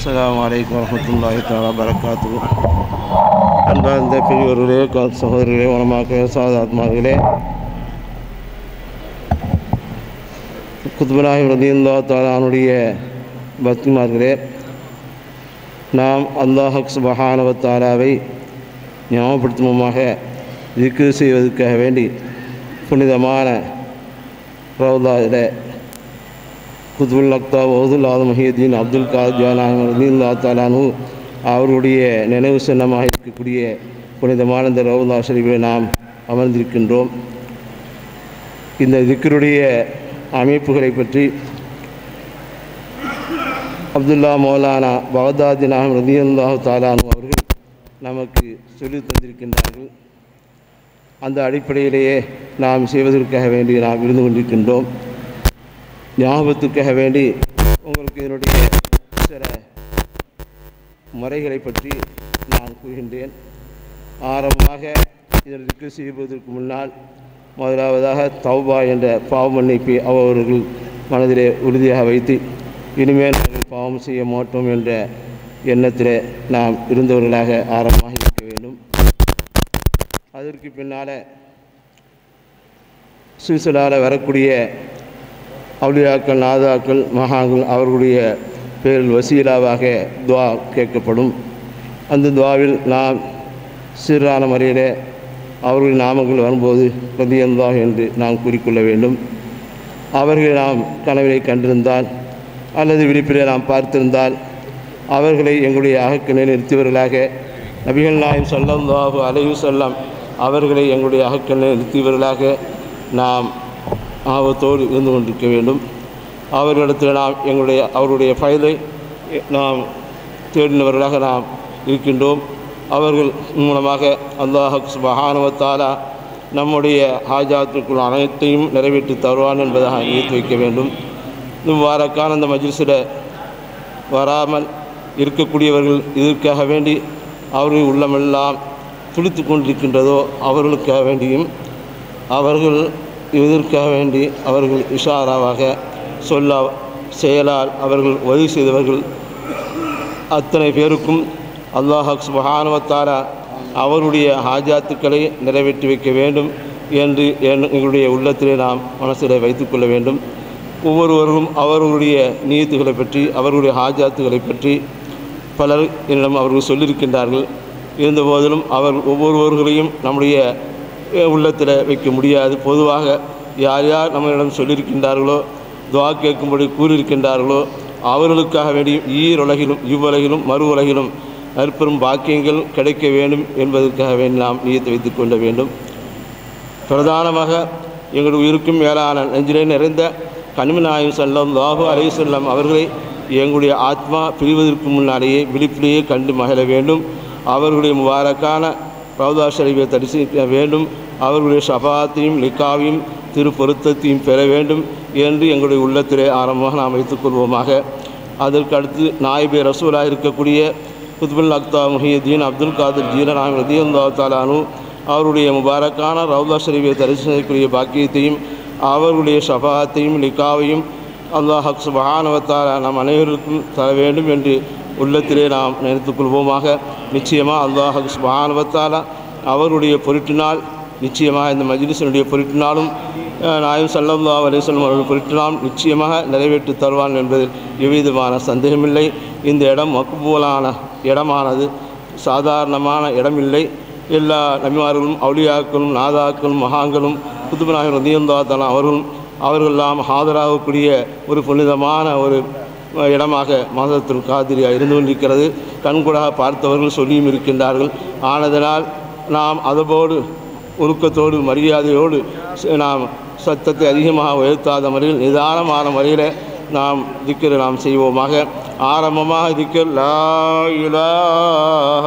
அஸ்ஸலாமு அலைக்கும் வரமத்துல்லாஹி தாலா வரகாத்து அன்பார்ந்த பெரியவர்களே க- சகோதரர்களே உணமாக்க சாதாத்மார்களே குத்துபனாகி ரதியுல்லா தாலானுடைய பக்திமார்களே நாம் அல்லாஹ் சுபஹானவ தாலாவை ஞாபகப்படுத்துமமாக திக்கு செய்வதற்காக வேண்டி புனிதமான ரவுதாவில் குதுல் அக்தா வஹதுல் ஆதம் மஹியதீன் அப்துல் காத் ஜாலான் ரதீல்லா தாலானு அவருடைய நினைவு சின்னமாக இருக்கக்கூடிய புனிதமான இந்த ரவுதா ஷரீஃபில் நாம் அமர்ந்திருக்கின்றோம் இந்த திக்கருடைய அமைப்புகளை பற்றி அப்துல்லா மௌலானா பகதாதி நாம் ரதியுல்லாஹு தாலானு அவர்கள் நமக்கு சொல்லித் தந்திருக்கின்றார்கள் அந்த அடிப்படையிலேயே நாம் செய்வதற்காக வேண்டி நாம் இருந்து கொண்டிருக்கின்றோம் ஞாபகத்துக்காக வேண்டி உங்களுக்கு இதனுடைய சில முறைகளை பற்றி நான் கூறுகின்றேன் ஆரம்பமாக இதற்கு செய்வதற்கு முன்னால் முதலாவதாக தௌபா என்ற பாவ மன்னிப்பை அவர்கள் மனதிலே உறுதியாக வைத்து இனிமேல் நாங்கள் பாவம் செய்ய மாட்டோம் என்ற எண்ணத்திலே நாம் இருந்தவர்களாக ஆரம்பமாக இருக்க வேண்டும் அதற்கு பின்னால் சில்சிலாவில் வரக்கூடிய அவுலியாக்கள் நாதாக்கள் மகான்கள் அவர்களுடைய பேரில் வசீலாவாக துவா கேட்கப்படும் அந்த துவாவில் நாம் சிறான முறையில் அவர்களின் நாமங்கள் வரும்போது பிரதியந்தா என்று நாம் கூறிக்கொள்ள வேண்டும் அவர்களை நாம் கனவிலை கண்டிருந்தால் அல்லது விழிப்பிலே நாம் பார்த்திருந்தால் அவர்களை எங்களுடைய அகக்கிணை நிறுத்தியவர்களாக நபிகள் நாயம் சொல்லல்லாஹு அலைஹி செல்லம் அவர்களை எங்களுடைய அகக்கிணை நிறுத்தியவர்களாக நாம் ஆபத்தோடு இருந்து கொண்டிருக்க வேண்டும் அவர்களிடத்தில் நாம் எங்களுடைய அவருடைய ஃபைலை நாம் தேடினவர்களாக நாம் இருக்கின்றோம் அவர்கள் மூலமாக அல்லாஹ் சுபஹானுவத்தாலா நம்முடைய ஹாஜாத்துக்குள் அனைத்தையும் நிறைவேற்றி தருவான் என்பதாக நினைத்து வைக்க வேண்டும் இவ்வாறக்கான அந்த மஜ்லிஸில் வராமல் இருக்கக்கூடியவர்கள் இதற்காக வேண்டி அவர்கள் உள்ளமெல்லாம் துடித்து கொண்டிருக்கின்றதோ அவர்களுக்காக வேண்டியும் அவர்கள் இதற்காக வேண்டி அவர்கள் இஷாராவாக சொல்ல செயலால் அவர்கள் உதவி செய்தவர்கள் அத்தனை பேருக்கும் அல்லாஹ் சுபஹானுவத்தாரா அவருடைய ஹாஜாத்துக்களை நிறைவேற்றி வைக்க வேண்டும் என்று என்- எங்களுடைய உள்ளத்திலே நாம் மனசில் வைத்துக்கொள்ள வேண்டும் ஒவ்வொருவரும் அவர்களுடைய நீயத்துகளை பற்றி அவர்களுடைய ஹாஜாத்துகளை பற்றி பலர் என்னிடம் அவர்கள் சொல்லியிருக்கின்றார்கள் இருந்தபோதிலும் அவர் ஒவ்வொருவர்களையும் நம்முடைய அஹ், உள்ளத்தில் வைக்க முடியாது பொதுவாக யார் யார் நம்மளிடம் சொல்லியிருக்கின்றார்களோ துவா கேட்கும்படி கூறியிருக்கின்றார்களோ அவர்களுக்காக வேண்டியும் ஈருலகிலும் இவ்வுலகிலும் மறு உலகிலும் நற்பெரும் பாக்கியங்கள் கிடைக்க வேண்டும் என்பதற்காக வேண்டி நாம் நீயத்தை வைத்துக் கொள்ள வேண்டும் பிரதானமாக எங்கள் உயிருக்கும் மேலான நெஞ்சிலே நிறைந்த கண்மிநாயம் செல்லம் லாஹு அலை செல்லம் அவர்களை எங்களுடைய ஆத்மா பிரிவதற்கு முன்னாலேயே விழிப்பிலேயே கண்டு மகிழ வேண்டும் அவர்களுடைய முபாரக்கான ரவுதா ஷரீஃபை தரிசிக்க வேண்டும் அவர்களுடைய ஷபாத்தையும் லிக்காவையும் திரு பொருத்தத்தையும் பெற வேண்டும் என்று எங்களுடைய உள்ளத்திலே ஆரம்பமாக நாம் வைத்துக்கொள்வோமாக அதற்கு அடுத்து நாயிபே ரசூலாக இருக்கக்கூடிய குத்புல் அக்தா முஹியதீன் அப்துல் காதிர் ஜீரனாம் ரதியுல்லா தாலானு அவருடைய முபாரக்கான ரவுதா ஷரீஃபை தரிசனிக்கக்கூடிய பாக்கியத்தையும் அவர்களுடைய ஷஃபாத்தையும் லிக்காவையும் அல்லாஹ் சுபஹானவத்தாலா நம் அனைவருக்கும் தர வேண்டும் என்று உள்ளத்திலே நாம் நினைத்துக் கொள்வோமாக நிச்சயமாக அல்லாஹ் சுபஹானவத்தாலா அவருடைய பொருட்டினால் நிச்சயமாக இந்த மஜ்லிஸினுடைய பொருட்டினாலும் அஹ், நாயம் சல்லல்லா அலிஸ்லம் அவர்கள் பொருட்டினாலும் நிச்சயமாக நிறைவேற்றி தருவான் என்பதில் எவ்விதமான சந்தேகமில்லை இந்த இடம் மக்குபூலான இடமானது சாதாரணமான இடமில்லை எல்லா நபிமார்களும் அவுலியாக்களும் நாதாக்களும் மகான்களும் குத்துபநாயகம் ரதியந்தாத்தலாம் அவர்களும் அவர்களெல்லாம் ஆதராகக்கூடிய ஒரு புனிதமான ஒரு அஹ், இடமாக மாதத்தில் காதிரியாக இருந்து கொண்டிருக்கிறது கண்கூடாக பார்த்தவர்கள் சொல்லியும் இருக்கின்றார்கள் ஆனதனால் நாம் அதோடு ஒழுக்கத்தோடு மரியாதையோடு ச- நாம் சத்தத்தை அதிகமாக உயர்த்தாத முறையில் நிதானமான முறையில் நாம் திக்கரை நாம் செய்வோமாக ஆரம்பமாக திக்கர் லா இலாஹ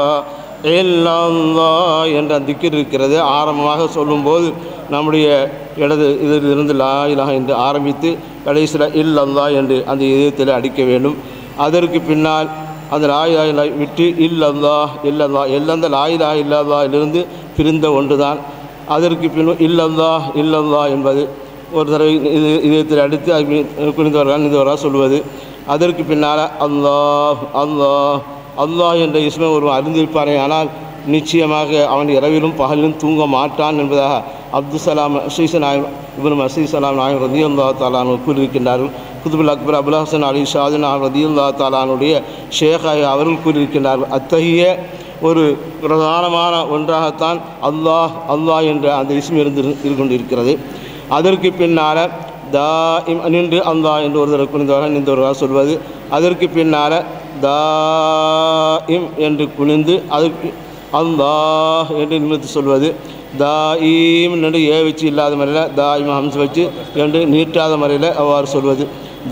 இல்லல்லாஹ் என்ற திக்கர் இருக்கிறது ஆரம்பமாக சொல்லும்போது நம்முடைய இடது இதிலிருந்து லா இலாஹ என்று ஆரம்பித்து கடைசியில் இல்லல்லா என்று அந்த இதயத்தில் அடிக்க வேண்டும் அதற்கு பின்னால் அந்த லாயிலா விட்டு இல்லல்லா இல்லல்லா எல்லந்த லாயிலா இல்லாதாயிலிருந்து பிரிந்த ஒன்றுதான் அதற்கு பின் இல்லல்லா இல்லல்லா என்பது ஒரு தடவை இது இதயத்தில் அடித்து அது குனிந்தவர்கள் நின்றவராக சொல்வது அதற்கு பின்னால் அல்லாஹ் அல்லாஹ் அல்லாஹ் என்ற இஸ்மை ஒருவன் அறிந்திருப்பானே ஆனால் நிச்சயமாக அவன் இரவிலும் பகலிலும் தூங்க மாட்டான் என்பதாக அப்துசலாம் ஸ்ரீச நாயம் இவன் மசீசலாம் நாயம் ரதி அல்லா தாலானு கூறியிருக்கின்றார்கள் குதுபுல் அக்பர் அபுல் ஹசன் அலி ஷாஜன் ரதி அல்லா தாலானுடைய ஷேகாய் அவர்கள் கூறியிருக்கின்றார்கள் அத்தகைய ஒரு பிரதானமான ஒன்றாகத்தான் அல்லாஹ் அல்லாஹ் என்ற அந்த இஸ்ம் இருந்து இருந்து கொண்டிருக்கிறது அதற்கு பின்னால் தா இம் நின்று அல்லாஹ் என்று ஒருத்தர் குனிந்தவர்கள் நின்றவர்களாக சொல்வது அதற்கு பின்னால் தா இம் என்று குனிந்து அதற்கு அல்லாஹ் என்று நிமித்து சொல்வது தாயிம் என்று ஏ வச்சு இல்லாத முறையில் தாயிம் ஹம்ஸ் வச்சு என்று நீட்டாத முறையில் அவ்வாறு சொல்வது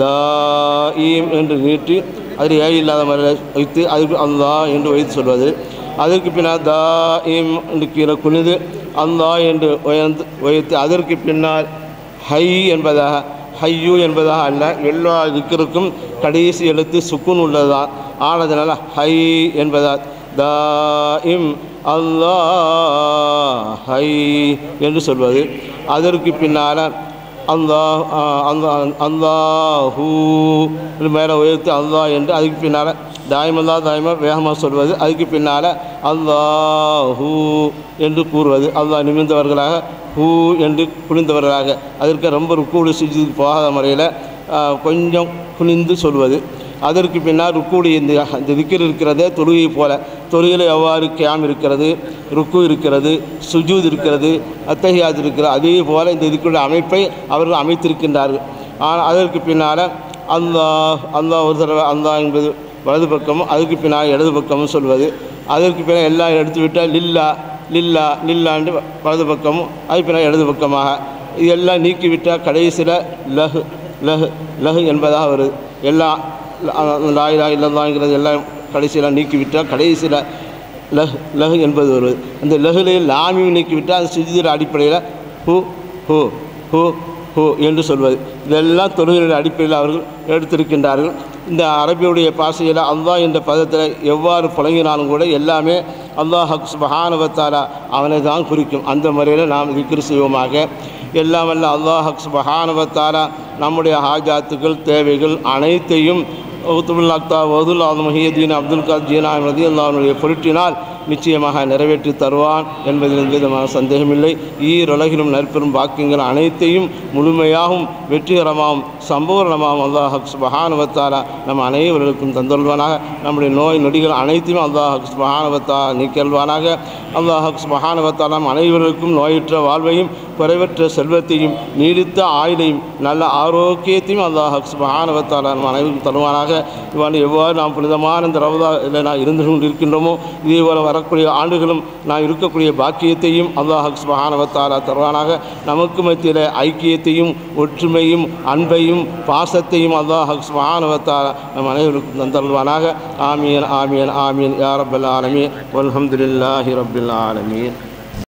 தாயிம் என்று நீட்டி அதில் ஏ இல்லாத முறையில் வைத்து அதுக்கு அல்லாஹ் என்று வைத்து சொல்வது அதற்கு பின்னால் தாயிம் என்று கீழே குனிந்து அல்லாஹ் என்று உயர்ந்து உயர்த்தி அதற்கு பின்னால் ஹை என்பதாக ஹையு என்பதாக அல்ல எல்லா திக்கிற்கும் கடைசி எழுத்து சுக்குன் உள்ளதுதான் ஆனதுனால ஹை என்பதா தாயிம் அல்லாஹ் ஹை என்று சொல்வது அதற்கு பின்னால் அல்லாஹ் அல்லாஹ் அல்லாஹூ மேலே உயர்த்தி அல்லாஹ் என்று அதுக்கு பின்னால் தாயமல்லா தாயமா வேகமாக சொல்வது அதுக்கு பின்னால் அல்லாஹூ என்று கூறுவது அல்லாஹ் நிமிர்ந்தவர்களாக ஹூ என்று குனிந்தவர்களாக அதற்கு ரொம்ப ருக்கூடு செஞ்சதுக்கு போகாத முறையில் கொஞ்சம் குனிந்து சொல்வது அதற்கு பின்னால் ருக்கூடி இந்த இந்த திக்கிர் இருக்கிறதே தொழுகை போல தொழுகையில் எவ்வாறு கியாம் இருக்கிறது ருக்கு இருக்கிறது சுஜூத் இருக்கிறது அத்தகையாது இருக்கிறது அதே போல் இந்த இதுக்குள்ள அமைப்பை அவர்கள் அமைத்திருக்கின்றார்கள் ஆனால் அதற்கு பின்னால் அல்லாஹ் அல்லாஹ் ஒரு தடவை அல்லாஹ் என்பது வலது பக்கமும் அதுக்கு பின்னால் இடது பக்கமும் சொல்வது அதற்கு பின்னால் எல்லாம் எடுத்து விட்டால் லில்லா லில்லா லில்லாண்டு வலது பக்கமும் அது பின்னால் இடது பக்கமாக இதெல்லாம் நீக்கிவிட்டால் கடைசியில் லஹு லஹு லஹு என்பதாக வருது எல்லாம் லாயிலா இல்லதாங்கிறது எல்லாம் கடைசியில் நீக்கிவிட்டால் கடைசியில் லஹ் லஹு என்பது வருவது அந்த லஹுலையும் லாமியும் நீக்கிவிட்டால் அது சுஜிதிர அடிப்படையில் ஹூ ஹூ ஹூ ஹூ என்று சொல்வது இதெல்லாம் தொழுகையின் அடிப்படையில் அவர்கள் எடுத்திருக்கின்றார்கள் இந்த அரபியுடைய பாஷையில் அல்லாஹ் என்ற பதத்தில் எவ்வாறு புழங்கினாலும் கூட எல்லாமே அல்லாஹ் ஹக் சுபஹானுவத்தாலா அவனை தான் குறிக்கும் அந்த முறையில் நாம் திக்ரு செய்வோமாக எல்லாம் வல்ல அல்லாஹ் ஹக் சுபஹானுவத்தாலா நம்முடைய ஹாஜாத்துக்கள் தேவைகள் அனைத்தையும் உத்துபுல் அக்தா வதுல் அது மஹியதீன் அப்துல் காத் ஜீனா ரதி அல்லாஹனுடைய பொருட்டினால் நிச்சயமாக நிறைவேற்றி தருவான் என்பதில் எந்த விதமான சந்தேகமில்லை ஈருலகிலும் நற்பெறும் பாக்கியங்கள் அனைத்தையும் முழுமையாகவும் வெற்றிகரமாகவும் சம்பூர்ணமாகவும் அல்லாஹ் சுபஹானுவத்தாலா நம் அனைவர்களுக்கும் தந்தல்வானாக நம்முடைய நோய் நொடிகள் அனைத்தையும் அல்லாஹ் சுபஹானுவத்தா நீக்கல்வானாக அல்லாஹ் சுபஹானுவத்தாலா நம் அனைவருக்கும் நோயற்ற வாழ்வையும் குறைவற்ற செல்வத்தையும் நீடித்த ஆயுளையும் நல்ல ஆரோக்கியத்தையும் அல்லாஹ் சுபஹானுவத்தாலா நம் அனைவருக்கும் தருவானாக இவ்வாறு எவ்வாறு நாம் புனிதமான இந்த ரவுதா இல்லை நான் இருந்து கொண்டு இருக்கின்றோமோ இதே போல வரக்கூடிய ஆண்டுகளும் நாம் இருக்கக்கூடிய பாக்கியத்தையும் அல்லாஹ் சுபஹானவத்தாலா தருவானாக நமக்கு மத்தியில் ஐக்கியத்தையும் ஒற்றுமையும் அன்பையும் பாசத்தையும் அல்லாஹ் சுபஹானவத்தாலா நம் அனைவருக்கும் தந்தருவானாக ஆமீன் ஆமீன் ஆமீன் யா ரப்பல் ஆலமீன் வல்ஹம்துலில்லாஹி ரப்பில் ஆலமீன்